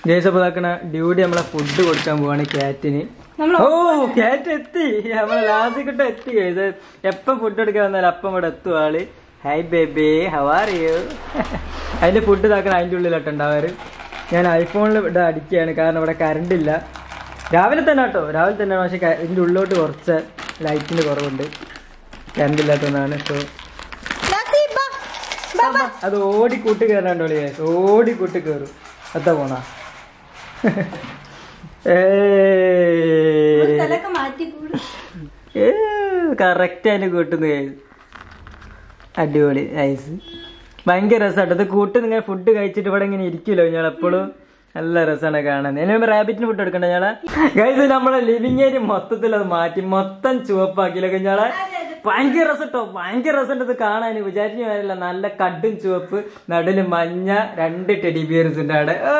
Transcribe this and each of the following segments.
ദേശം ഇതാക്കണ ഡ്യൂട്ടി നമ്മളെ ഫുഡ് കൊടുക്കാൻ പോവാണ് ക്യാറ്റിന് നമ്മള് ഓ ക്യാറ്റ് എത്തി നമ്മളെ ലാസ്റ്റ് കിட்ட എത്തി ഇത് എപ്പം ഫുഡ് എടുക്കാൻ വന്നാലും അപ്പം ഇവിടെ എത്തും ആള് hi baby how are you അതിന്റെ ഫുഡ് ഇതാക്കണം അതിന്റെ ഉള്ളിലോട്ട് ഉണ്ടാവാറ് ഞാൻ ഐഫോണിൽ ഇവിടെ അടിക്കുകയാണ് കാരണം ഇവിടെ കറണ്ട് ഇല്ല രാവിലെ തന്നെ കേട്ടോ രാവിലെ തന്നെ പക്ഷെ ക- ഇതിന്റെ ഉള്ളിലോട്ട് കുറച്ച് ലൈറ്റിന്റെ കുറവുണ്ട് കറണ്ട് ഇല്ലാത്തതാണ് സോ ലാസി, ബാ. ബാ, ബാ. അത് ഓടി കൂട്ടി കയറാണ്ട് വിളി ഓടി കൂട്ടി കയറും എത്താ പോണ ഒരു സ്ഥലമൊക്കെ മാറ്റി കൂടും കറക്റ്റ് അതിന് കൂട്ടുന്നു guys. അടിപൊളി ഐസ് ഭയങ്കര രസമാട്ടോ ഇത് കൂട്ട് നിങ്ങൾ ഫുഡ് കഴിച്ചിട്ട് ഇവിടെ ഇങ്ങനെ ഇരിക്കുമല്ലോ ഞാൻ എപ്പോഴും നല്ല രസമാണ് കാണാൻ ഇനി റാബിറ്റിന് ഫുഡ് എടുക്കണ്ട ഞാളെ ഗൈസ് നമ്മളെ ലിവിങ് ഏരിയ മൊത്തത്തിൽ അത് മാറ്റി മൊത്തം ചുവപ്പാക്കിയില്ല ഞാളെ ഭയങ്കര രസം കേട്ടോ ഭയങ്കര രസമുണ്ട് ഇത് കാണാൻ വിചാരിച്ചു കാര്യമില്ല നല്ല കടും ചുവപ്പ് നടുല് മഞ്ഞ രണ്ട് ടെഡി ബിയർസ് ഉണ്ട് അവിടെ ആ.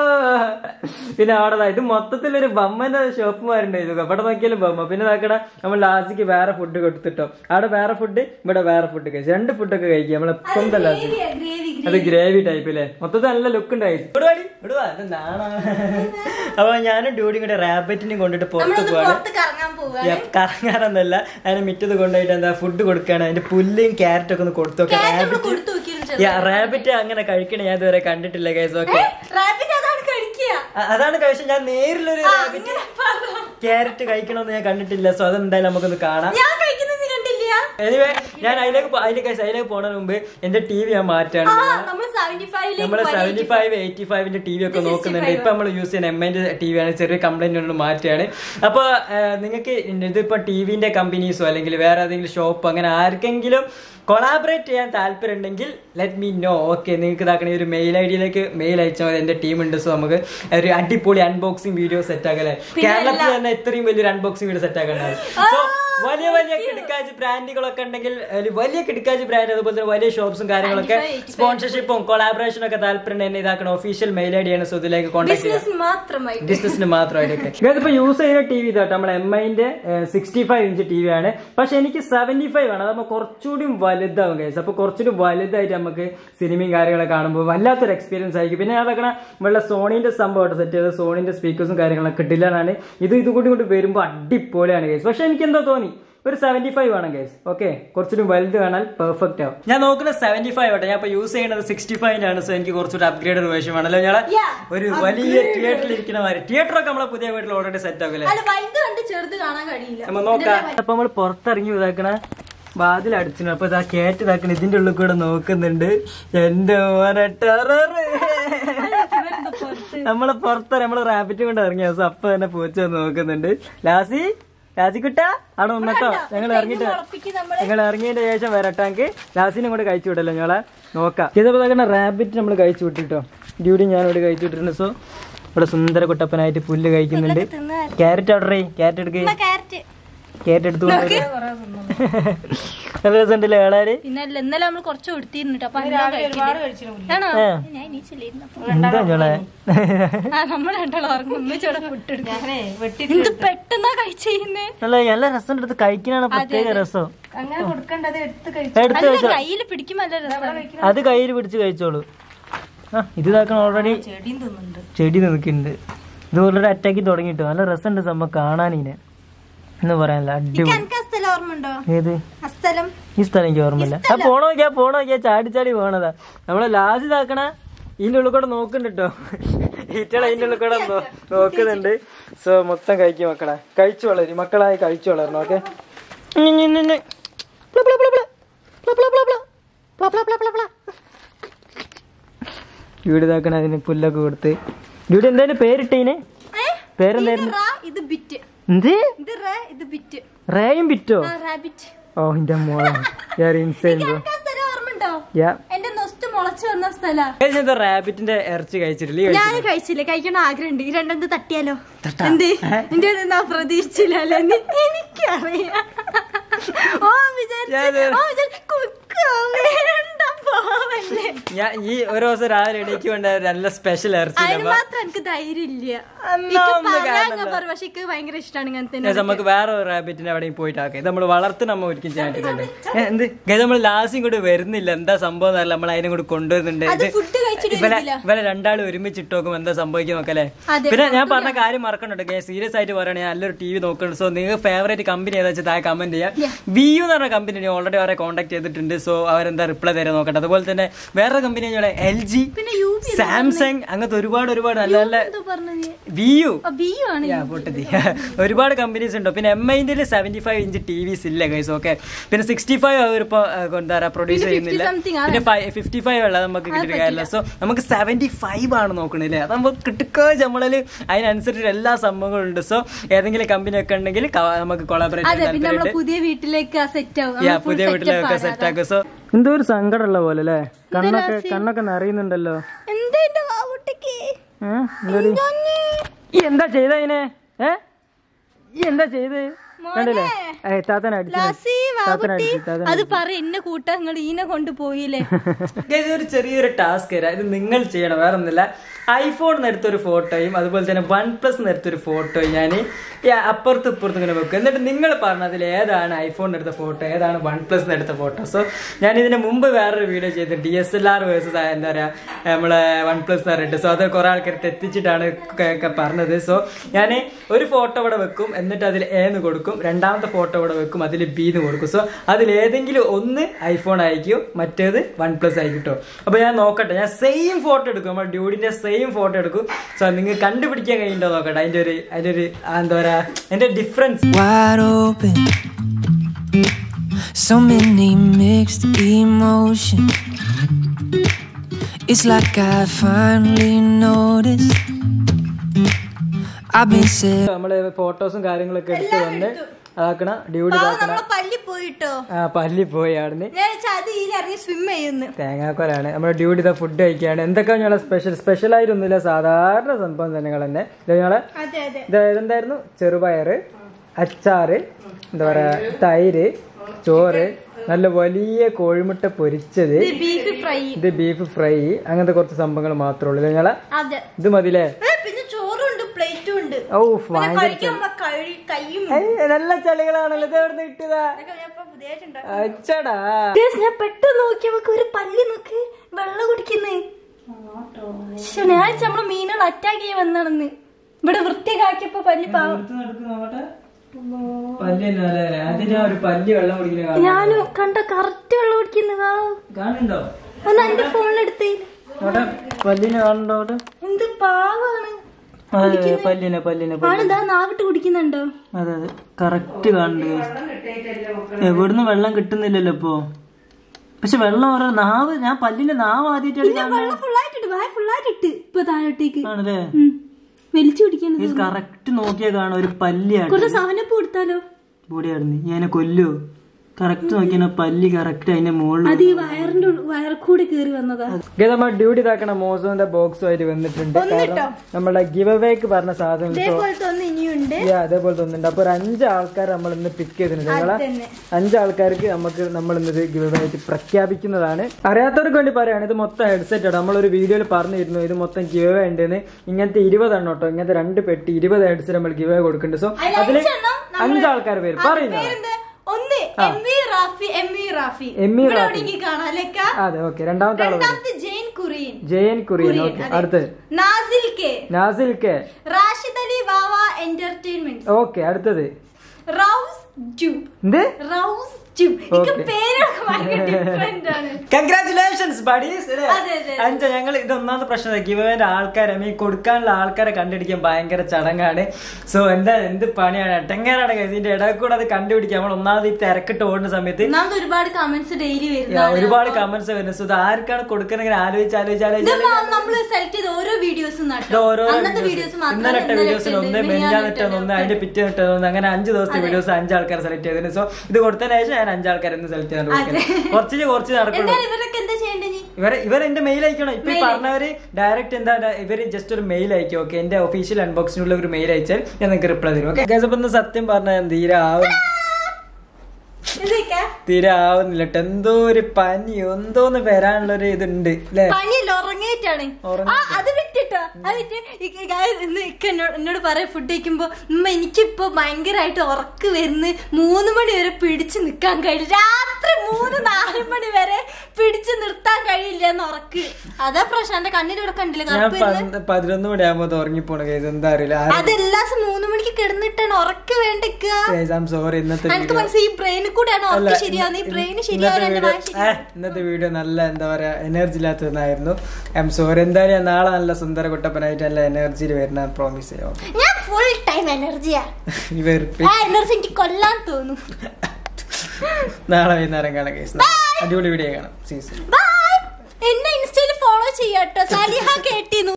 പിന്നെ അവിടെ ദാ ഇത് മൊത്തത്തിലൊരു ബമ്മന്റെ ഷോപ്പുമാരുണ്ടായിരുന്നു ഇവിടെ നോക്കിയാലും ബമ്മ പിന്നെ നോക്കട നമ്മൾ ലാസ്റ്റിക്ക് വേറെ ഫുഡ് കൊടുത്തിട്ടോ അവിടെ വേറെ ഫുഡ് ഇവിടെ വേറെ ഫുഡ് കഴിച്ചു രണ്ട് ഫുഡൊക്കെ കഴിക്കുക നമ്മളെ സ്വന്തം ലാസ്റ്റ് ഗ്രേവി അത് ഗ്രേവി ടൈപ്പ് അല്ലേ മൊത്തത്തിൽ നല്ല ലുക്ക് ഉണ്ടായി ഇവിടുവാടി, ഇവിടുവാ, ഇത് നാണാ. അപ്പൊ ഞാനും ഡ്യൂടി കൂടെ റാബറ്റിനെയും കൊണ്ടിട്ട് പുറത്ത് നമ്മളൊന്ന് പോവാണ് പുറത്ത് കറങ്ങാൻ പോവാ യ- കറങ്ങാറൊന്നല്ല അതിന് മിറ്റത്ത് കൊണ്ടുപോയിട്ട് എന്താ ഫുഡ് കൊടുക്കാണ് അതിന്റെ പുല്ലും ക്യാരറ്റ് ഒക്കെ ഒന്ന് കൊടുത്തു നോക്കാം നമ്മൾ കൊടുത്തു നോക്കിയിരുന്നു റാബിറ്റ് അങ്ങനെ കഴിക്കണ ഞാൻ ഇതുവരെ കണ്ടിട്ടില്ല കേസ് ഓക്കെ റാബിറ്റ് അതാണ് കഴിക്കുക അതാണ് കഴിച്ചത് ഞാൻ നേരിലൊരു ആ, റാബിറ്റ് അങ്ങനെ പറ. ക്യാരറ്റ് കഴിക്കണമെന്ന് ഞാൻ കണ്ടിട്ടില്ല സോ അതെന്തായാലും നമുക്കൊന്ന് കാണാം ഞാൻ കഴിക്കുന്നത് നീ കണ്ടില്ല എനിവേ ഞാൻ അതിലേക്ക് പോ- അതിലേക്ക് കഴിച്ച് അതിലേക്ക് പോണതിന് മുമ്പ് എന്റെ ടി വി ഞാൻ മാറ്റാണ് ആ നമ്മൾ സെവന്റി നമ്മള് സെവന്റി ഫൈവ് എയ്റ്റി ഫൈവിന്റെ ടി വി ഒക്കെ നോക്കുന്നുണ്ട് ഇപ്പൊ നമ്മൾ യൂസ് ചെയ്യുന്ന എം എന്റെ ടി വി ആണ് ചെറിയ കംപ്ലൈന്റ് കൊണ്ട് മാറ്റുകയാണ് അപ്പൊ നിങ്ങൾക്ക് ഇതിപ്പോ ടി വിന്റെ കമ്പനീസോ അല്ലെങ്കിൽ വേറെ ഏതെങ്കിലും ഷോപ്പ് അങ്ങനെ ആർക്കെങ്കിലും കൊളാബറേറ്റ് ചെയ്യാൻ താല്പര്യം ഉണ്ടെങ്കിൽ ലെറ്റ് മീ നോ ഓക്കെ നിങ്ങൾക്ക് ഇതാക്കണ ഒരു മെയിൽ ഐ ഡിയിലേക്ക് മെയിൽ അയച്ചാൽ മതി എന്റെ ടീം ഉണ്ട് സോ നമുക്ക് ഒരു അടിപൊളി അൺബോക്സിംഗ് വീഡിയോ സെറ്റ് ആക്കല്ലേ കേരളത്തിൽ തന്നെ ഇത്രയും വലിയൊരു അൺബോക്സിംഗ് വീഡിയോ സെറ്റ് ആക്കണ്ടാവും സോ വലിയ വലിയ കിടക്കാജ് ബ്രാൻഡുകളൊക്കെ ഉണ്ടെങ്കിൽ അതില് വലിയ കിടക്കാജ് ബ്രാൻഡ് അതുപോലെ തന്നെ വലിയ ഷോപ്സും കാര്യങ്ങളൊക്കെ സ്പോൺസർഷിപ്പും കൊളാബറേഷനും ഒക്കെ താല്പര്യം എന്നെ ഇതാക്കണം ഒഫീഷ്യൽ മെയിൽ ഐ ഡി ആണ് സോ ഇതിലേക്ക് കോൺടാക്ട് ചെയ്യാം ബിസിനസ് മാത്രമായി ബിസിനസിന് മാത്രമായിട്ടൊക്കെ ഇതിപ്പോ യൂസ് ചെയ്യുന്ന ടി വി ഇതാട്ടോ നമ്മുടെ എം ഐന്റെ sixty five inch T V ആണ് പക്ഷെ എനിക്ക് സെവന്റി ഫൈവ് ആണ് അതാകുമ്പോൾ കുറച്ചുകൂടി വലുതാവും കേസ് അപ്പൊ കുറച്ചുകൂടി വലുതായിട്ട് നമുക്ക് സിനിമയും കാര്യങ്ങളൊക്കെ കാണുമ്പോൾ വല്ലാത്തൊരു എക്സ്പീരിയൻസ് ആയിരിക്കും പിന്നെ അതൊക്കെ നമ്മളെ സോണിന്റെ സംഭവം സെറ്റ് ചെയ്ത സോണിന്റെ സ്പീക്കേഴ്സും കാര്യങ്ങളൊക്കെ കിട്ടില്ലാണ് ഇത് ഇത് കൂടി കൊണ്ട് വരുമ്പോൾ അടിപൊളിയാണ് കേസ് പക്ഷെ എനിക്ക് എന്തോ തോന്നി ഒരു സെവന്റി ഫൈവ് ആണ് ഗൈസ് ഓക്കെ കുറച്ചുകൂടി വലുത് കാണാൻ പെർഫെക്റ്റ് ആവും ഞാൻ നോക്കുന്ന സെവന്റി ഫൈവ് ആട്ടെ ഞാൻ ഇപ്പൊ യൂസ് ചെയ്യുന്നത് സിക്സ്റ്റി ഫൈവ് ആണ് സോ എനിക്ക് കുറച്ചുകൂടി അപ്ഗ്രേഡ് വേഷം ആണല്ലോ ഞാൻ Yeah, ഒരു വലിയ തിയേറ്ററിൽ ഇരിക്കുന്ന മാതിരി തിയേറ്റർ ഒക്കെ നമ്മളെ പുതിയ വീട്ടിൽ ഓൾറെഡി സെറ്റ് ആക്കില്ലേ അല്ല വലുത് കണ്ട് ചെറുത് കാണാൻ കഴിയില്ല നമ്മ നോക്കാം അപ്പൊ നമ്മൾ പുറത്തിറങ്ങി ഇതാക്കണ വാതിൽ അടിച്ചു അപ്പൊ ഇതാ കേറ്റ് ഇതാക്കണ ഇതിന്റെ ഉള്ളിൽ കൂടെ നോക്കുന്നുണ്ട് എന്റെ മോനെ ടെറർ നമ്മള് പുറത്ത് നമ്മള് റാബിറ്റ് കൊണ്ട് ഇറങ്ങിയ ദിവസം അപ്പൊ തന്നെ പൂച്ച വന്ന് നോക്കുന്നുണ്ട് ലാസി ലാസിക്കുട്ട അവിടെ നിന്നട്ടോ ഞങ്ങൾ ഇറങ്ങിട്ട് ഉറപ്പിക്ക് നമ്മള് ഞങ്ങൾ ഇറങ്ങിയതിന്റെ ശേഷം വരട്ടാങ്ക് ലാസിനും കൂടെ കഴിച്ചു വിടല്ലോ ഞങ്ങളെ നോക്കാം ഇതപ്പോ ഇതാക്കണ റാബിറ്റ് നമ്മൾ കഴിച്ചു വിട്ടിട്ടോ ഡ്യൂട്ടി ഞാനിവിടെ കഴിച്ചു വിട്ടിട്ടുണ്ട് സോ ഇവിടെ സുന്ദര കുട്ടപ്പനായിട്ട് പുല്ല് കഴിക്കുന്നുണ്ട് ക്യാരറ്റ് ഓർഡർ ചെയ്യും ക്യാരറ്റ് എടുക്കുക ക്യാരറ്റ് ക്യാരറ്റ് എടുത്തു നല്ല രസമുണ്ടല്ലേ കാണാന് പിന്നെ അല്ല ഇന്നലെ നമ്മൾ കുറച്ച് കൊടുത്തിരുന്നു അപ്പൊ ആണോ ഏ. ഞാൻ എണീച്ചില്ലായിരുന്നു അപ്പൊ. എന്താ ഞങ്ങളെ ആ നമ്മൾ രണ്ടാളും ഉറങ്ങും ഉമ്മച്ചോടെ ഫുഡ് എന്ത് പെട്ടെന്നാ കഴിച്ചെയ്യുന്നേ നല്ല നല്ല രസം എടുത്ത് കഴിക്കാനാണ് പ്രത്യേക രസം അങ്ങനെ കൊടുക്കേണ്ടത് എടുത്ത് കഴിച്ചു എടുത്ത് അല്ല കഴിച്ചോ കയ്യിൽ പിടിക്കുമ്പോ നല്ല രസം അത് കയ്യിൽ പിടിച്ച് കഴിച്ചോളൂ ആ ഇത് ഇതാക്കണം ഓൾറെഡി ചെടിയും തിന്നുന്നുണ്ട് ചെടി നിൽക്കുന്നുണ്ട് ഇത് ഓൾറെഡി അറ്റാക്കി തുടങ്ങിട്ടോ നല്ല രസമുണ്ട് സംഭവം കാണാനിനെ എന്ന് പറയാനല്ല അടിപൊളി എനിക്ക് ആ സ്ഥലം ഓർമ്മയുണ്ടോ ഏത് ആ സ്ഥലം ഈ സ്ഥലം എനിക്ക് ഓർമ്മയില്ല ആ പോണോ നോക്കിയാ പോണോ നോക്കിയാ ചാടി ചാടി പോണതാ നമ്മളെ ലാസ്റ്റ് ഇതാക്കണ ഇതിന്റെ ഉള്ളിൽ കൂടെ നോക്കുന്നുണ്ട് കേട്ടോ ഈറ്റള ഇതിന്റെ ഉള്ളിൽ കൂടെ നോ- നോക്കുന്നുണ്ട് സോ മൊത്തം കഴിക്കും മക്കളെ കഴിച്ചു വളരും മക്കളായി കഴിച്ചു വളരണം ഓക്കെ വീട് ഇതാക്കണ അതിന് പുല്ലൊക്കെ കൊടുത്ത് വീട് എന്തായാലും പേരിട്ടീന് പേരെന്തായിരുന്നു റാ ഇത് ബിറ്റ് എന്ത് ഇത് റേ ഇത് ബിറ്റ് റേയും പിറ്റോ ആ റാബിറ്റ് ഓ എന്റെ മോളെ ഞാൻ ഇൻസൈൻ ബ്രോ എനിക്ക് ആ സ്ഥലം ഓർമ്മയുണ്ടോ യാ എന്റെ നൊസ്റ്റ് മുളച്ചു വന്ന സ്ഥല എന്താ റാബിറ്റിന്റെ ഇറച്ചി കഴിച്ചിട്ടില്ലേ ഞാൻ കഴിച്ചില്ല കഴിക്കണം ആഗ്രഹമുണ്ട് ഈ രണ്ടെന്ത് തട്ടിയാലോ എന്ത് നിന്റെ എന്താ പ്രതീക്ഷിച്ചില്ലല്ലോ നീ എനിക്കറിയാം ഓ വിചാരിച്ചു ഞാന് ഓ വിചാരിച്ചു കുക്ക് വേണ്ട പാവല്ലേ ഞാൻ ഈ ഒരു ദിവസം രാവിലെ എണീക്കുകൊണ്ട് നല്ല സ്പെഷ്യൽ ഇറച്ചി അതിന് മാത്രം എനിക്ക് ധൈര്യം ഇല്ല എന്നാ ഒന്ന് കാണണ്ട. പറഞ്ഞു പക്ഷെ എനിക്ക് ഭയങ്കര ഇഷ്ടമാണ് ഇങ്ങനത്തെ Guys, നമുക്ക് വേറെ ഒരു റാബിറ്റിനെ എവിടെയും പോയിട്ടാക്കാം ഇത് നമ്മൾ വളർത്തി നമ്മൾ ഒരിക്കലും ചെയ്യാൻ എന്ത് ഗൈസ് നമ്മൾ ലാസ്റ്റും കൂടി വരുന്നില്ല എന്താ സംഭവം എന്നറിയില്ല നമ്മൾ അതിനെ കൂടി കൊണ്ടുവരുന്നുണ്ട് അത് ഇത് ഫുഡ് കഴിച്ചിട്ട് ഇവരെ ഇവരെ രണ്ടാളും ഒരുമിച്ച് ഇട്ട് നോക്കുമ്പോൾ എന്താ സംഭവിക്കും നോക്കല്ലേ അതെ, പിന്നെ ഞാൻ പറഞ്ഞ കാര്യം മറക്കണുണ്ട് ഗൈസ് സീരിയസ് ആയിട്ട് പറയുകയാണെങ്കിൽ നല്ലൊരു ടി വി നോക്കുന്നുണ്ട് സോ നിങ്ങൾക്ക് ഫേവറേറ്റ് കമ്പനി ഏതാ വെച്ചാൽ താഴെ കമന്റ് ചെയ്യാം വി യു എന്ന് പറഞ്ഞ കമ്പനി ഓൾറെഡി അവരെ കോൺടാക്ട് ചെയ്തിട്ടുണ്ട് സോ അവരെന്താ റിപ്ലൈ തരാൻ നോക്കട്ടെ അതുപോലെ തന്നെ വേറെ കമ്പനി എൽ ജി പിന്നെ യു പി സാംസങ് അങ്ങനത്തെ ഒരുപാട് ഒരുപാട് നല്ല നല്ല എന്തോ പറഞ്ഞത് വി യു ബി ആണ് യാ, പൊട്ടത്തി ഒരുപാട് കമ്പനീസ് ഉണ്ട് പിന്നെ എം ഐൻ്റെ seventy five inch T Vs ഇല്ല ഗൈസ് ഓക്കെ പിന്നെ സിക്സ്റ്റി ഫൈവ് അവരിപ്പോ എന്താ പറയാ പ്രൊഡ്യൂസ് ചെയ്യുന്നില്ല something ആണ്. പിന്നെ ഫിഫ്റ്റി ഫൈവ് ഉള്ളത് നമുക്ക് കിട്ടിയിട്ട് കാര്യമില്ല സോ നമുക്ക് സെവന്റി ഫൈവ് ആണ് നോക്കണില്ലേ അത് നമുക്ക് കിട്ടുക നമ്മളിൽ അതിനനുസരിച്ച് എല്ലാ സംഭവങ്ങളും ഉണ്ട് സോ ഏതെങ്കിലും കമ്പനി ഒക്കെ ഉണ്ടെങ്കിൽ ക- നമുക്ക് കൊളാബറേറ്റ് അതെ ചെയ്യാൻ പിന്നെ നമ്മളെ താല്പര്യമുണ്ട് പുതിയ വീട്ടിലേക്ക് സെറ്റ് ആവും യാ പുതിയ വീട്ടിലൊക്കെ സെറ്റ് ആക്കും സോ എന്തോ ഒരു സങ്കടമുള്ള പോലെ അല്ലേ കണ്ണൊക്കെ കണ്ണൊക്കെ നിറയുന്നുണ്ടല്ലോ എന്താ എന്റെ വാവുട്ടിക്ക് ഈ എന്താ ചെയ്ത അതിനെ ഏ ഈ എന്താ ചെയ്ത് കണ്ടില്ലേ ഏ, താത്തനെ അടിച്ചു ലാസി താത്തനെ വാവുട്ടി അടിച്ചു താത്തനെ അത് പറ എന്നെ കൂട്ടാ നിങ്ങൾ ഈനെ കൊണ്ടുപോയില്ലേ Guys, ഇതൊരു ചെറിയൊരു ടാസ്ക് തരാം ഇത് നിങ്ങൾ ചെയ്യണം വേറെ ഒന്നുമില്ല ഐഫോൺ എടുത്തൊരു ഫോട്ടോയും അതുപോലെ തന്നെ വൺ പ്ലസ് എടുത്തൊരു ഫോട്ടോയും ഞാൻ അപ്പുറത്ത് ഇപ്പുറത്ത് ഇങ്ങനെ വെക്കും എന്നിട്ട് നിങ്ങൾ പറഞ്ഞ അതിൽ ഏതാണ് ഐഫോൺ എടുത്ത ഫോട്ടോ ഏതാണ് വൺ പ്ലസ് എടുത്ത ഫോട്ടോ സോ ഞാൻ ഇതിന് മുമ്പ് വേറൊരു വീഡിയോ ചെയ്തു D S L R versus എന്താ പറയാ നമ്മളെ വൺ പ്ലസ് പറഞ്ഞിട്ട് സോ അത് കുറെ ആൾക്കാർ തെറ്റിച്ചിട്ടാണ് ക- ക- പറഞ്ഞത് സോ ഞാൻ ഒരു ഫോട്ടോ ഇവിടെ വെക്കും എന്നിട്ട് അതിൽ എന്ന് കൊടുക്കും രണ്ടാമത്തെ ഫോട്ടോ ഇവിടെ വെക്കും അതിൽ ബി എന്ന് കൊടുക്കും സോ അതിൽ ഏതെങ്കിലും ഒന്ന് ഐഫോൺ ആയിരിക്കും മറ്റേത് വൺ പ്ലസ് ആയിരിക്കും കേട്ടോ അപ്പൊ ഞാൻ നോക്കട്ടെ ഞാൻ സെയിം ഫോട്ടോ എടുക്കും നമ്മുടെ ഡ്യൂഡിന്റെ സെയിം ഫോട്ടോ എടുക്കും സോ നിങ്ങൾ കണ്ടുപിടിക്കാൻ കഴിയുന്നുണ്ടോ നോക്കട്ടെ അതിന്റെ ഒരു അതിന്റെ ഒരു ആ, എന്താ പറയാ അതിന്റെ difference wide open. So many mixed emotions. It's like I finally noticed. I've been sick. നമ്മള് ഫോട്ടോസും കാര്യങ്ങളൊക്കെ എടുത്ത് വന്ന് അതാക്കണ ഡ്യൂഡി ഇതാക്കണ നമ്മളെ പല്ലി പോയിട്ടോ ആ പല്ലി പോയി അവിടുന്ന് ഞാൻ വിചാ അത് ഈ ഇറങ്ങി സ്വിം ചെയ്യുന്നു തേങ്ങാക്കൊലാണ് നമ്മുടെ ഡ്യൂട്ടി ഇതാ ഫുഡ് കഴിക്കുകയാണ് എന്തൊക്കെ ഞങ്ങളെ സ്പെഷ്യൽ സ്പെഷ്യൽ ആയിട്ടൊന്നുമില്ല സാധാരണ സംഭവം തന്നെ ഞങ്ങൾ തന്നെ ഇത് ഞങ്ങളെ അതെ അതെ ഇത് ഇതെന്തായിരുന്നു ചെറുപയറ് അച്ചാറ് എന്താ പറയാ തൈര് ചോറ് നല്ല വലിയ കോഴിമുട്ട പൊരിച്ചത് ബീഫ് ഫ്രൈ ഇത് ബീഫ് ഫ്രൈ അങ്ങനത്തെ കുറച്ച് സംഭവങ്ങൾ മാത്രമേ ഉള്ളൂ ഞങ്ങളെ അതെ ഇത് മതിലേ ഏ, പിന്നെ ചോറുണ്ട് പ്ലേറ്റും ഉണ്ട് ഓ പിന്നെ ഭയങ്കര കഴിക്കാൻ നമ്മളെ കഴി കയ്യും ഏയ്, നല്ല ചളികളാണല്ലോ ഇത് എവിടെ കിട്ടിയതാ അച്ചടാ Guys, ഞാൻ പെട്ടെന്ന് നോക്കിയപ്പോ ഒരു പല്ലി നോക്ക് വെള്ളം കുടിക്കുന്നേ ശ്ശെ, ഞാൻ വിചാരിച്ചു നമ്മളെ മീനുകൾ അറ്റാക്ക് ചെയ്യാൻ വന്നാണെന്ന് ഇവിടെ വൃത്തിയാക്കിയപ്പോ പല്ലി പാവം പല്ലി അതിന് ഒരു പല്ലി വെള്ളം കുടിക്കുന്ന കാണുന്നുണ്ടോ? ഞാനും കണ്ട കറക്റ്റ് വെള്ളം കുടിക്കുന്നു വാ കാണുന്നുണ്ടോ ഒന്ന് എന്റെ ഫോണിലെടുത്തേ അവിടെ പല്ലിനെ കാണുന്നുണ്ടോ അവിടെ എന്ത് പാവാണ് അതെ അതെ പല്ലിനെ പല്ലിനെ പല്ലിനെ. ആണ് ഇതാ നാവിട്ട് കുടിക്കുന്നുണ്ടോ അതെ അതെ കറക്റ്റ് കാണുന്നുണ്ട് എവിടുന്ന് വെള്ളം കിട്ടുന്നില്ലല്ലോ ഇപ്പൊ പക്ഷെ വെള്ളം ഓരോ നാവ് ഞാൻ പല്ലിന്റെ നാവ് ആദ്യമായിട്ടാണ് ഞാൻ വെള്ളം ഫുള്ളായിട്ടിട്ട് വായ ഫുള്ളായിട്ടിട്ട് ഇപ്പൊ താഴോട്ടേക്ക് ആണല്ലേ ഉം. വലിച്ചു കുടിക്കുന്നത് കറക്റ്റ് നോക്കിയാ കാണും ഒരു പല്ലിയാണ് കുറച്ച് സവനപ്പ് കൊടുത്താലോ ബോഡിയായിരുന്നു ഞാൻ കൊല്ലോ കറക്റ്റ് നോക്കിയാ പല്ലി കറക്റ്റ് അതിന്റെ മുകളിൽ അത് ഈ വയറിന്റെ ഉള്ളിൽ- വയറിൽ കൂടെ കേറി വന്നതാ നമ്മൾ ഡ്യൂട്ടി ഇതാക്കണ മോസോന്റെ ബോക്സും ആയിട്ട് വന്നിട്ടുണ്ട് കാരണം നമ്മുടെ ഗിവ് അവേക്ക് പറഞ്ഞ സാധനം ഇപ്പൊ ഇതേപോലത്തെ ഒന്ന് ഇനിയുണ്ട് Yeah, അതേപോലെ തോന്നുന്നുണ്ട് അപ്പൊ ഒരു അഞ്ച് ആൾക്കാർ നമ്മൾ ഇന്ന് പിക്ക് ചെയ്തിട്ടുണ്ട് നിങ്ങളെ തന്നെ. അഞ്ച് ആൾക്കാർക്ക് നമുക്ക് നമ്മൾ ഇന്നത് ഗിവ് ആയിട്ട് പ്രഖ്യാപിക്കുന്നതാണ് അറിയാത്തവർക്ക് വേണ്ടി പറയാണ് ഇത് മൊത്തം ഹെഡ്സെറ്റ് ആണ് നമ്മളൊരു വീഡിയോയിൽ പറഞ്ഞിരുന്നു ഇത് മൊത്തം ഗിവ് ഉണ്ടെന്ന് ഇങ്ങനത്തെ ഇരുപതെണ്ണം കേട്ടോ ഇങ്ങനത്തെ രണ്ട് പെട്ടി ഇരുപത് ഹെഡ്സെറ്റ് നമ്മൾ ഗിവ് കൊടുക്കുന്നുണ്ട് സോ അതില് അഞ്ചെണ്ണം അഞ്ച് ആൾക്കാർ പേര് പറയുന്നത് പേരെന്ത്? ഒന്ന് M V Rafi M V Rafi M V ഇവിടെ റാഫി. എവിടെയെങ്കിലും കാണാം ലെക്ക അതെ ഓക്കെ രണ്ടാമത്തെ ആള് പേര് രണ്ടാമത്തെ ജെയിൻ കുറിയൻ ജയൻ കുര്യൻ കുര്യൻ, ഓക്കെ അതെ. അടുത്ത് Nasil K Nasil K Rashid Ali Vava entertainment okay അടുത്തത് റൗസ് ട്യൂബ് എന്ത് റൗസ് ട്യൂബ് എനിക്ക് Okay. പേരൊക്കെ ഭയങ്കര ഡിഫറെന്റ് ആണ് കൺഗ്രാറ്റുലേഷൻസ് ബഡീസ് അതെ, അതെ. അഞ്ച ഞങ്ങൾ ഇത് ഒന്നാമത്തെ പ്രശ്നം ഗിവേന്റെ ആൾക്കാരെ മീൻ കൊടുക്കാനുള്ള ആൾക്കാരെ കണ്ടുപിടിക്കാൻ ഭയങ്കര ചടങ്ങാണ് സോ എന്താ എന്ത് പണിയാണ് എട്ടെങ്ങാനാണ് ഇതിന്റെ ഇടയിൽ കൂടെ അത് കണ്ടുപിടിക്കാൻ നമ്മൾ ഒന്നാമത് ഈ തിരക്കിട്ട് ഓടുന്ന സമയത്ത് ഒന്നാമത് ഒരുപാട് കമന്റ്സ് ഡെയിലി yeah, വരുന്നതാണ് ഒരുപാട് കമന്റ്സ് വരുന്നത് സോ ഇത് ആർക്കാണ് കൊടുക്കുന്നത് ഇങ്ങനെ ആലോചിച്ച് ആലോചിച്ച് ആലോചിച്ച് ആലോചിച്ച് നമ്മൾ സെലക്ട് ചെയ്ത ഓരോ വീഡിയോസും ഇത് ഓരോ അന്നത്തെ വീഡിയോസ് ഇന്നലെ ഇട്ട വീഡിയോസിൽ ഒന്ന് മെഞ്ഞാന്നിട്ട് ഒന്ന് അതിന്റെ പിറ്റേ ഇട്ടത് ഒന്ന് അങ്ങനെ അഞ്ച് ദിവസത്തെ വീഡിയോസ് അഞ്ച് ആൾക്കാർ സെലക്ട് ചെയ്തതിന് സോ ഇത് കൊടുത്തതിന് ശേഷം ഞാൻ അഞ്ച് ആൾക്കാർ എന്ന് സെലക്ട് ചെയ്യാൻ കൊടുക്കുന്നത് കുറച്ച് കുറച്ച് നടക്കുള്ളൂ എന്നാൽ ഇവരൊക്കെ എന്താ ചെയ്യേണ്ടത് നീ ഇവരെ ഇവർ എന്റെ മെയിൽ അയക്കണം ഇപ്പൊ ഈ പറഞ്ഞവര് ഡയറക്റ്റ് എന്താ ഇവര് ജസ്റ്റ് ഒരു മെയിൽ അയക്കും ഓക്കെ എന്റെ ഒഫീഷ്യൽ അൺബോക്സിനുള്ള ഒരു മെയിൽ അയച്ചാൽ ഞാൻ നിങ്ങൾക്ക് റിപ്ലൈ തരും ഓക്കെ ഇന്ന് സത്യം പറഞ്ഞ തീരെ ആവും ഇതൊക്കെ തീരെ ആവുന്നില്ല ട്ടോ. എന്തോ ഒരു പനി എന്തോന്ന് വരാനുള്ള ഒരു ഇതുണ്ട് അല്ലേ പനിയല്ല ഉറങ്ങിയിട്ടാണ് ആ അത് വിട്ടിട്ടോ അത് വിറ്റ് ഇക്ക guys ഇന്ന് ഇക്ക എന്നോട് എന്നോട് പറയാം ഫുഡ് കഴിക്കുമ്പോ ഉമ്മ എനിക്കിപ്പോ ഭയങ്കരമായിട്ട് ഉറക്ക് വരുന്ന് മൂന്ന് മണി വരെ പിടിച്ചു നിക്കാൻ കഴിയില്ല രാത്രി മൂന്ന് നാല് മണി വരെ പിടിച്ചു നിർത്താൻ കഴിയില്ല എന്ന് ഉറക്ക് അതാ പ്രശ്നം എന്റെ കണ്ണിലൂടെ കണ്ടില്ല ഞാൻ കറുപ്പ് വരുന്നത് പന്ത് പതിനൊന്ന് മണി ആകുമ്പോ ഉറങ്ങിപ്പോണ കേസ് എന്താ അറിയില്ല അതെല്ലാ ദിവസം മൂന്ന് മണിക്ക് കിടന്നിട്ടാണ് ഉറക്ക് വേണ്ടിക്കുക ഐ സോറി ഇന്നത്തെ എനിക്ക് വീഡിയോ മനസ്സിലായി ഈ ബ്രെയിനിൽ കൂടെയാണ് അല്ല, ഉറക്ക് ശരിയാവുന്നത് ഈ ബ്രെയിന് ഇന്നത്തെ ശരിയാവാൻ എന്റെ വീഡിയോ വായ ഏ, ഇന്നത്തെ വീഡിയോ നല്ല എന്താ പറയാ എനർജി ഇല്ലാത്തതായിരുന്നു ഐ എം സോറി എന്തായാലും ഞാൻ നാളെ നല്ല സുന്ദര കുട്ടപ്പനായിട്ട് നല്ല എനർജിയിൽ വരുന്ന പ്രോമിസ് ചെയ്യാം ഞാൻ ഫുൾ ടൈം എനർജിയാ ഇവർ ആ എനർജി എനിക്ക് കൊല്ലാൻ തോന്നും നാളെ വൈകുന്നേരം കാണാം കേസ് അടിപൊളി വീഡിയോ കാണാം സീസൺ ബൈ എന്നെ ഇൻസ്റ്റയിൽ ഫോളോ ചെയ്യാട്ടോ സാലിഹ കേട്ടിന്നു